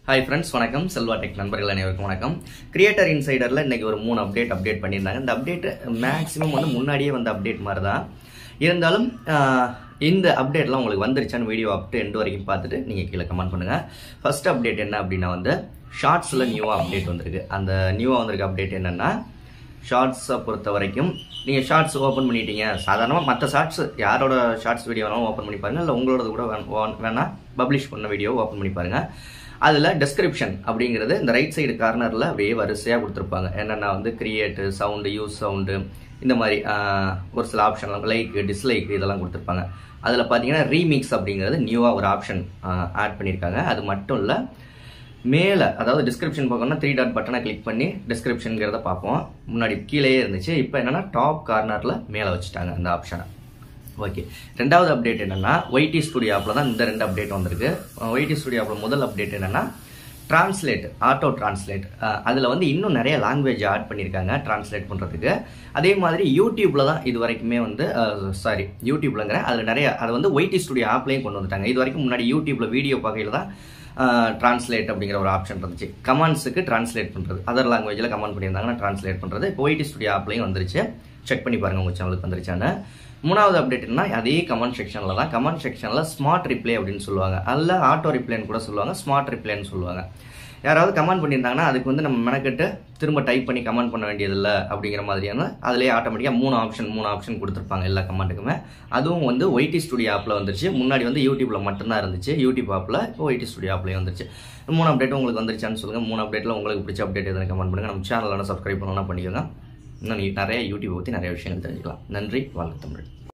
hi friends வணக்கம் Selva tech நண்பர்கள் அனைவருக்கும் வணக்கம் கிரியேட்டர் இன்சைடரில் இன்னைக்கு ஒரு மூணு அப்டேட் அப்டேட் பண்ணியிருந்தாங்க இந்த அப்டேட் மேக்ஸிமம் வந்து முன்னாடியே வந்த அப்டேட் மாதிரி தான் இருந்தாலும் ஆஹ், இந்த அப்டேட்லாம் உங்களுக்கு வந்துருச்சான்னு வீடியோ அப் டு எண்ட் வரைக்கும் பார்த்துட்டு நீங்கள் கீழே கமெண்ட் பண்ணுங்கள் ஃபர்ஸ்ட் அப்டேட் என்ன அப்படின்னா வந்து ஷார்ட்ஸில் நியூவாக அப்டேட் வந்திருக்கு அந்த நியூவாக வந்திருக்க அப்டேட் என்னென்னா ஷார்ட்ஸை பொறுத்த வரைக்கும் நீங்கள் ஷார்ட்ஸ் ஓப்பன் பண்ணிட்டீங்க சாதாரணமாக மற்ற ஷார்ட்ஸ் யாரோட ஷார்ட்ஸ் வீடியோ வேணாலும் ஓப்பன் பண்ணி பாருங்க இல்லை உங்களோடது கூட வே- வா- வேணா பப்ளிஷ் பண்ண வீடியோ ஓப்பன் பண்ணி பாருங்க அதில் டெஸ்கிரிப்ஷன் அப்படிங்கிறது இந்த ரைட் சைடு கார்னரில் அப்படியே வரிசையாக கொடுத்துருப்பாங்க என்னென்னா வந்து கிரியேட்டு சவுண்டு யூஸ் சவுண்டு இந்த மாதிரி ஆஹ், ஒரு சில ஆப்ஷன்லாம் லைக் டிஸ்லைக் இதெல்லாம் கொடுத்துருப்பாங்க அதில் பார்த்தீங்கன்னா ரீமிக்ஸ் அப்படிங்கிறது நியூவாக ஒரு ஆப்ஷன் ஆட் பண்ணியிருக்காங்க அது மட்டும் இல்லை மேலே அதாவது டிஸ்கிரிப்ஷன் பார்க்கணும்னா த்ரீ டாட் பட்டனை கிளிக் பண்ணி டிஸ்கிரிப்ஷனுங்கிறத பார்ப்போம் முன்னாடி கீழேயே இருந்துச்சு இப்போ என்னன்னா டாப் கார்னரில் மேலே வச்சுட்டாங்க அந்த ஆப்ஷனை ஓகே ரெண்டாவது அப்டேட் என்னன்னா ஒய்டி ஸ்டுடியோ ஆப்பில் தான் இந்த ரெண்டு அப்டேட் வந்திருக்கு ஒய்டி ஸ்டுடியோ ஆப்பில் முதல் அப்டேட் என்னன்னா டிரான்ஸ்லேட் ஆட்டோ டிரான்ஸ்லேட் அதில் வந்து இன்னும் நிறைய லாங்குவேஜ் ஆட் பண்ணியிருக்காங்க டிரான்ஸ்லேட் பண்ணுறதுக்கு அதே மாதிரி யூடியூப்பில் தான் இது வரைக்குமே வந்து சாரி யூடியூப்லங்கிற அதில் நிறைய அதை வந்து ஒய்டி ஸ்டுடியோ ஆப்லேயும் கொண்டு வந்துட்டாங்க இது வரைக்கும் முன்னாடி யூடியூப்பில் வீடியோ பார்க்கையில் தான் டிரான்ஸ்லேட் அப்படிங்கிற ஒரு ஆப்ஷன் இருந்துச்சு கமாண்ட்ஸுக்கு டிரான்ஸ்லேட் பண்ணுறது அதர் லாங்குவேஜில் கமெண்ட் பண்ணியிருந்தாங்கன்னா டிரான்ஸ்லேட் பண்ணுறது இப்போ ஒய்டி ஸ்டுடியோ ஆப்லேயும் வந்துருச்சு செக் பண்ணி பாருங்க உங்கள் சேனலுக்கு வந்துருச்சான்னு மூணாவது அப்டேட் என்ன அதே கமெண்ட் செக்ஷனில் தான் கமெண்ட் செக்ஷனில் ஸ்மார்ட் ரிப்ளை அப்படின்னு சொல்லுவாங்க அல்ல ஆட்டோ ரிப்ளைன்னு கூட சொல்லுவாங்க ஸ்மார்ட் ரிப்ளைன்னு சொல்லுவாங்க யாராவது கமெண்ட் பண்ணியிருந்தாங்கன்னா அதுக்கு வந்து நம்ம மெனக்கெட்டு திரும்ப டைப் பண்ணி கமெண்ட் பண்ண வேண்டியதில்லை அப்படிங்கிற மாதிரியான அதிலே ஆட்டோமேட்டிக்காக மூணு ஆப்ஷன் மூணு ஆப்ஷன் கொடுத்துருப்பாங்க எல்லா கமெண்ட்டுக்குமே அதுவும் வந்து ஒய்டி ஸ்டுடியோ ஆப்பில் வந்துருச்சு முன்னாடி வந்து யூடியூப்பில் மட்டும்தான் இருந்துச்சு யூடியூப் ஆப்பில் இப்போ ஒய்டி ஸ்டுடியோ ஆப்லேயும் வந்துருச்சு மூணு அப்டேட் உங்களுக்கு வந்துருச்சான்னு சொல்லுங்கள் மூணு அப்டேட்டில் உங்களுக்கு பிடிச்ச அப்டேட் எதுவும் கமெண்ட் பண்ணுங்கள் நம்ம சேனலில் சப்ஸ்கிரைப் பண்ணலாம் பண்ணிக்கோங்க இன்னும் நீ நிறைய யூடியூப் பற்றி நிறைய விஷயங்கள் தெரிஞ்சுக்கலாம் நன்றி வாழ்க்கை தமிழ்